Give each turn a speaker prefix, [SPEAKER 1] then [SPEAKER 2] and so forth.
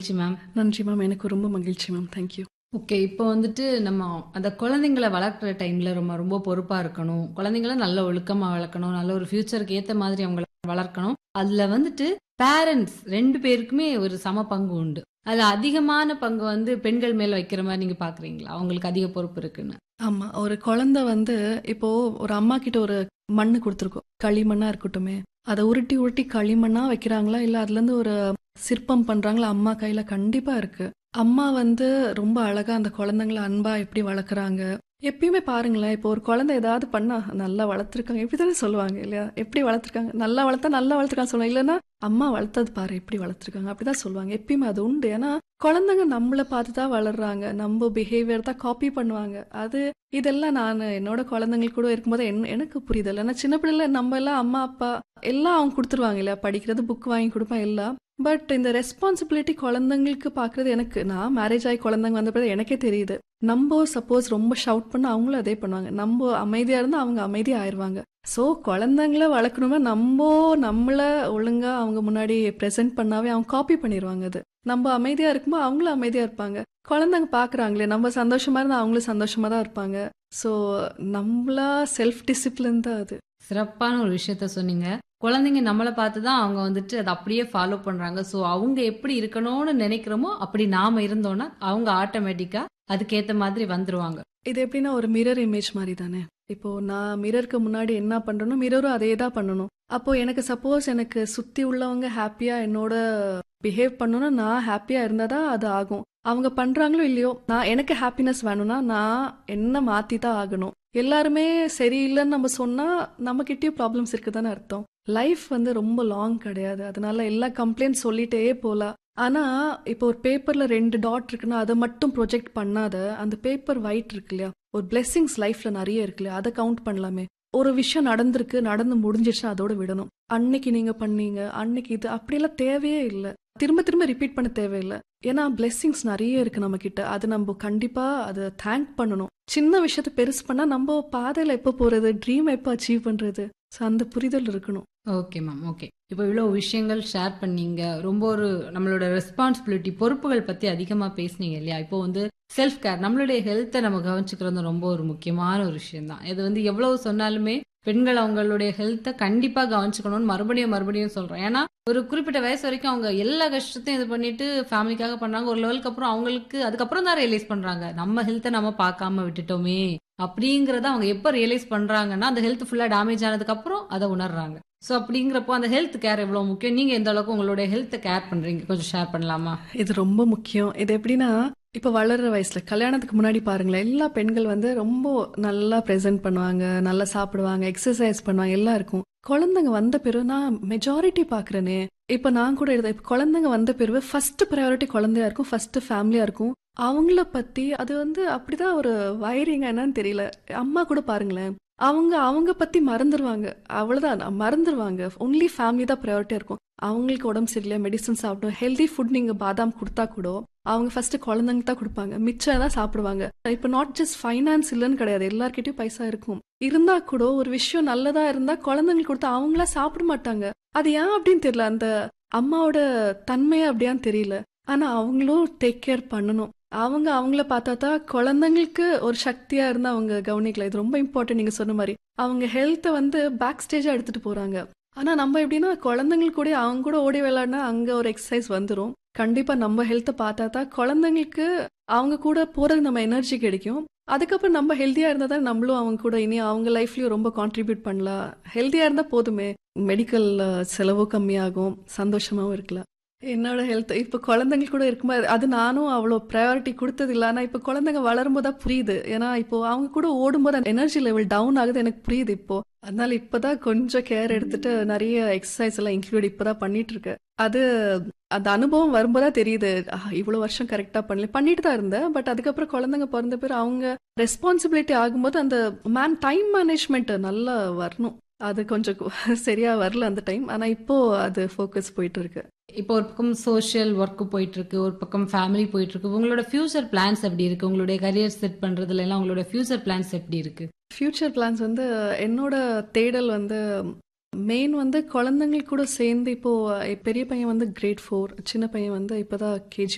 [SPEAKER 1] மகிழ்ச்சி மேம்
[SPEAKER 2] நன்றி மேம் எனக்கு ரொம்ப மகிழ்ச்சி மேம் தேங்க்யூ
[SPEAKER 1] ஓகே இப்போ வந்துட்டு நம்ம அந்த குழந்தைங்களை வளர்க்குற டைம்ல ரொம்ப ரொம்ப பொறுப்பா இருக்கணும் குழந்தைங்கள நல்ல ஒழுக்கமா வளர்க்கணும் நல்ல ஒரு ஃபியூச்சருக்கு ஏத்த மாதிரி அவங்கள வளர்க்கணும் அதுல வந்துட்டு பேரண்ட்ஸ் ரெண்டு பேருக்குமே ஒரு சம பங்கு உண்டு அதுல அதிகமான பங்கு வந்து பெண்கள் மேல வைக்கிற மாதிரி நீங்க பாக்குறீங்களா அவங்களுக்கு அதிக பொறுப்பு இருக்குன்னு
[SPEAKER 2] ஆமா ஒரு குழந்தை வந்து இப்போ ஒரு அம்மா கிட்ட ஒரு மண்ணு கொடுத்துருக்கோம் களிமண்ணா இருக்கட்டுமே அதை உருட்டி உருட்டி களிமண்ணா வைக்கிறாங்களா இல்ல அதுல இருந்து ஒரு சிற்பம் பண்றாங்களா அம்மா கையில கண்டிப்பா இருக்கு அம்மா வந்து ரொம்ப அழகா அந்த குழந்தைங்களை அன்பா எப்படி வளர்க்குறாங்க எப்பயுமே பாருங்களேன் இப்போ ஒரு குழந்தை ஏதாவது பண்ணா நல்லா வளர்த்துருக்காங்க இப்படிதானே சொல்லுவாங்க இல்லையா எப்படி வளர்த்துருக்காங்க நல்லா வளர்த்தா நல்லா வளர்த்துருக்காங்க சொல்லுவாங்க இல்லைன்னா அம்மா வளர்த்தது பாரு எப்படி வளர்த்துருக்காங்க அப்படிதான் சொல்லுவாங்க எப்பயுமே அது உண்டு ஏன்னா குழந்தைங்க நம்மளை பார்த்து தான் வளர்றாங்க நம்ம பிஹேவியர் தான் காப்பி பண்ணுவாங்க அது இதெல்லாம் நான் என்னோட குழந்தைங்களுக்கு கூட இருக்கும்போது என் எனக்கு புரியுதில்ல ஏன்னா சின்ன பிள்ளைல நம்ம எல்லாம் அம்மா அப்பா எல்லாம் அவங்க கொடுத்துருவாங்க இல்லையா படிக்கிறது புக் வாங்கி கொடுப்பேன் எல்லாம் பட் இந்த ரெஸ்பான்சிபிலிட்டி குழந்தைங்களுக்கு பார்க்கறது எனக்கு நான் மேரேஜ் ஆகி குழந்தைங்க வந்த பிறகு எனக்கே தெரியுது நம்ம சப்போஸ் ரொம்ப ஷவுட் பண்ண அவங்களும் அதே பண்ணுவாங்க நம்ம அமைதியா இருந்தா அவங்க அமைதியா ஆயிருவாங்க ஸோ குழந்தைங்கள வளர்க்கணுமே நம்ம நம்மள ஒழுங்கா அவங்க முன்னாடி ப்ரெசென்ட் பண்ணாவே அவங்க காப்பி பண்ணிடுவாங்க அது நம்ம அமைதியா இருக்கும்போது அவங்களும் அமைதியா இருப்பாங்க குழந்தைங்க பாக்குறாங்களே நம்ம சந்தோஷமா இருந்தா அவங்களும் சந்தோஷமா தான் இருப்பாங்க ஸோ நம்மளா செல்ஃப் டிசிப்ளின் தான் அது
[SPEAKER 1] சிறப்பான ஒரு விஷயத்த சொன்னீங்க குழந்தைங்க நம்மளை பார்த்து தான் அவங்க வந்துட்டு அதை அப்படியே ஃபாலோ பண்றாங்க ஸோ அவங்க எப்படி இருக்கணும்னு நினைக்கிறோமோ அப்படி நாம இருந்தோம்னா அவங்க ஆட்டோமேட்டிக்கா அதுக்கேத்த மாதிரி வந்துருவாங்க
[SPEAKER 2] இது எப்படின்னா ஒரு மிரர் இமேஜ் மாதிரி தானே இப்போ நான் மிரருக்கு முன்னாடி என்ன பண்றேனோ மிரரும் அதே தான் பண்ணணும் அப்போ எனக்கு சப்போஸ் எனக்கு சுத்தி உள்ளவங்க ஹாப்பியா என்னோட பிஹேவ் பண்ணணும்னா நான் ஹாப்பியா இருந்தாதான் அது ஆகும் அவங்க பண்றாங்களோ இல்லையோ நான் எனக்கு ஹாப்பினஸ் வேணும்னா நான் என்ன மாத்தி தான் ஆகணும் எல்லாருமே சரியில்லைன்னு நம்ம சொன்னா நம்ம கிட்டயும் ப்ராப்ளம்ஸ் இருக்குதானே அர்த்தம் லைஃப் வந்து ரொம்ப லாங் கிடையாது அதனால எல்லா கம்ப்ளைண்ட் சொல்லிட்டே போலாம் ஆனா இப்போ ஒரு பேப்பர்ல ரெண்டு டாட் இருக்குன்னா அதை மட்டும் ப்ரொஜெக்ட் பண்ணாத அந்த பேப்பர் ஒயிட் இருக்கு இல்லையா ஒரு பிளெஸிங்ஸ் லைஃப்ல நிறைய இருக்கு இல்லையா அதை கவுண்ட் பண்ணலாமே ஒரு விஷயம் நடந்திருக்கு நடந்து முடிஞ்சிருச்சுன்னா அதோட விடணும் அன்னைக்கு நீங்க பண்ணீங்க அன்னைக்கு இது அப்படியெல்லாம் தேவையே இல்லை திரும்ப திரும்ப ரிப்பீட் பண்ண தேவையில்லை ஏன்னா பிளெஸிங்ஸ் நிறைய இருக்கு நம்ம கிட்ட அது நம்ம கண்டிப்பா அதை தேங்க் பண்ணணும் சின்ன விஷயத்த பெருசு பண்ணா நம்ம பாதையில எப்போ போறது ட்ரீம் எப்போ அச்சீவ் பண்றது ஸோ அந்த புரிதல் இருக்கணும்
[SPEAKER 1] ஓகே மேம் ஓகே இப்போ இவ்வளவு விஷயங்கள் ஷேர் பண்ணீங்க ரொம்ப ஒரு நம்மளோட ரெஸ்பான்சிபிலிட்டி பொறுப்புகள் பத்தி அதிகமா பேசுனீங்க இல்லையா இப்போ வந்து செல்ஃப் கேர் நம்மளுடைய ஹெல்த்தை நம்ம கவனிச்சுக்கிறது ரொம்ப ஒரு முக்கியமான ஒரு விஷயம் தான் இது வந்து எவ்வளவு சொன்னாலுமே பெண்கள் அவங்களுடைய ஹெல்த்தை கண்டிப்பா கவனிச்சுக்கணும்னு மறுபடியும் மறுபடியும் சொல்றோம் ஏன்னா ஒரு குறிப்பிட்ட வயசு வரைக்கும் அவங்க எல்லா கஷ்டத்தையும் இது பண்ணிட்டு ஃபேமிலிக்காக பண்றாங்க ஒரு லெவலுக்கு அப்புறம் அவங்களுக்கு அதுக்கப்புறம் தான் ரியலைஸ் பண்றாங்க நம்ம ஹெல்த்தை நம்ம பார்க்காம விட்டுட்டோமே அப்படிங்கறத அவங்க எப்ப ரியலைஸ் பண்றாங்கன்னா அந்த ஹெல்த் ஃபுல்லா டேமேஜ் ஆனதுக்கு அப்புறம் அதை உணர்றாங்க ஸோ அப்படிங்கிறப்போ அந்த ஹெல்த் கேர் எவ்வளவு முக்கியம் நீங்க எந்த அளவுக்கு உங்களுடைய ஹெல்த் கேர் பண்றீங்க கொஞ்சம் ஷேர் பண்ணலாமா
[SPEAKER 2] இது ரொம்ப முக்கியம் இது எப்படின்னா இப்ப வளர்ற வயசுல கல்யாணத்துக்கு முன்னாடி பாருங்களேன் எல்லா பெண்கள் வந்து ரொம்ப நல்லா ப்ரெசென்ட் பண்ணுவாங்க நல்லா சாப்பிடுவாங்க எக்ஸசைஸ் பண்ணுவாங்க எல்லாம் இருக்கும் குழந்தைங்க வந்த பிறகு நான் மெஜாரிட்டி பாக்குறேனே இப்ப நான் கூட எழுத இப்ப குழந்தைங்க வந்த பிறகு ஃபர்ஸ்ட் ப்ரையாரிட்டி குழந்தையா இருக்கும் ஃபர்ஸ்ட் ஃபேமிலியா இருக்கும் அவங்கள பத்தி அது வந்து அப்படிதான் ஒரு வயரிங்க என்னன்னு தெரியல அம்மா கூட பாருங்களேன் அவங்க அவங்க பத்தி மறந்துடுவாங்க அவ்வளவுதான் மறந்துடுவாங்க ஒன்லி ஃபேமிலி தான் ப்ரையாரிட்டியா இருக்கும் அவங்களுக்கு உடம்பு சரியில்லை மெடிசன் சாப்பிடும் ஹெல்தி ஃபுட் நீங்க பாதாம் கொடுத்தா கூட அவங்க ஃபர்ஸ்ட் குழந்தைங்க தான் கொடுப்பாங்க மிச்சம் தான் சாப்பிடுவாங்க இப்ப நாட் ஜஸ்ட் ஃபைனான்ஸ் இல்லைன்னு கிடையாது எல்லார்கிட்டயும் பைசா இருக்கும் இருந்தா கூட ஒரு விஷயம் நல்லதா இருந்தா குழந்தைங்களுக்கு கொடுத்தா அவங்களா சாப்பிட மாட்டாங்க அது ஏன் அப்படின்னு தெரியல அந்த அம்மாவோட தன்மையா அப்படியான்னு தெரியல ஆனா அவங்களும் டேக் கேர் பண்ணணும் அவங்க அவங்கள பார்த்தா தான் குழந்தைங்களுக்கு ஒரு சக்தியா இருந்தா அவங்க கவனிக்கல இது ரொம்ப இம்பார்ட்டன்ட் நீங்க சொன்ன மாதிரி அவங்க ஹெல்த்தை வந்து பேக் ஸ்டேஜா எடுத்துட்டு போறாங்க ஆனா நம்ம எப்படின்னா குழந்தைங்களுக்கு கூட அவங்க கூட ஓடி விளையாடினா அங்க ஒரு எக்ஸசைஸ் வந்துடும் கண்டிப்பா நம்ம ஹெல்த்தை பார்த்தா தான் குழந்தைங்களுக்கு அவங்க கூட போறது நம்ம எனர்ஜி கிடைக்கும் அதுக்கப்புறம் நம்ம ஹெல்த்தியா இருந்தா தான் நம்மளும் அவங்க கூட இனி அவங்க லைஃப்லயும் ரொம்ப கான்ட்ரிபியூட் பண்ணலாம் ஹெல்த்தியா இருந்தா போதுமே மெடிக்கல் செலவு கம்மியாகும் சந்தோஷமாவும் இருக்கலாம் என்னோட ஹெல்த் இப்ப குழந்தைங்க கூட இருக்கும்போது அது நானும் அவ்வளோ ப்ரையாரிட்டி கொடுத்தது இல்லை ஆனா இப்ப குழந்தைங்க வளரும்போது தான் புரியுது ஏன்னா இப்போ அவங்க கூட ஓடும்போது அந்த எனர்ஜி லெவல் டவுன் ஆகுது எனக்கு புரியுது இப்போ அதனால இப்பதான் கொஞ்சம் கேர் எடுத்துட்டு நிறைய எக்ஸசைஸ் எல்லாம் இன்க்ளூட் இப்பதான் பண்ணிட்டு இருக்கேன் அது அந்த அனுபவம் வரும்போதா தெரியுது இவ்வளவு வருஷம் கரெக்டா பண்ணல பண்ணிட்டு தான் இருந்தேன் பட் அதுக்கப்புறம் குழந்தைங்க பிறந்த பேர் அவங்க ரெஸ்பான்சிபிலிட்டி ஆகும்போது அந்த மேன் டைம் மேனேஜ்மெண்ட் நல்லா வரணும் அது கொஞ்சம் சரியா வரல அந்த டைம் ஆனா இப்போ அது ஃபோக்கஸ் போயிட்டு இருக்கு
[SPEAKER 1] இப்போ ஒரு பக்கம் சோஷியல் ஒர்க் போயிட்டு இருக்கு ஒரு பக்கம் ஃபேமிலி போயிட்டு இருக்கு உங்களோட ஃபியூச்சர் பிளான்ஸ் எப்படி இருக்கு உங்களுடைய கரியர் செட் பண்றதுல எல்லாம் உங்களோட ஃபியூச்சர் பிளான்ஸ் எப்படி இருக்கு
[SPEAKER 2] ஃபியூச்சர் பிளான்ஸ் வந்து என்னோட தேடல் வந்து மெயின் வந்து குழந்தைங்களுக்கு கூட சேர்ந்து இப்போ பெரிய பையன் வந்து கிரேட் ஃபோர் சின்ன பையன் வந்து இப்போதான் கேஜி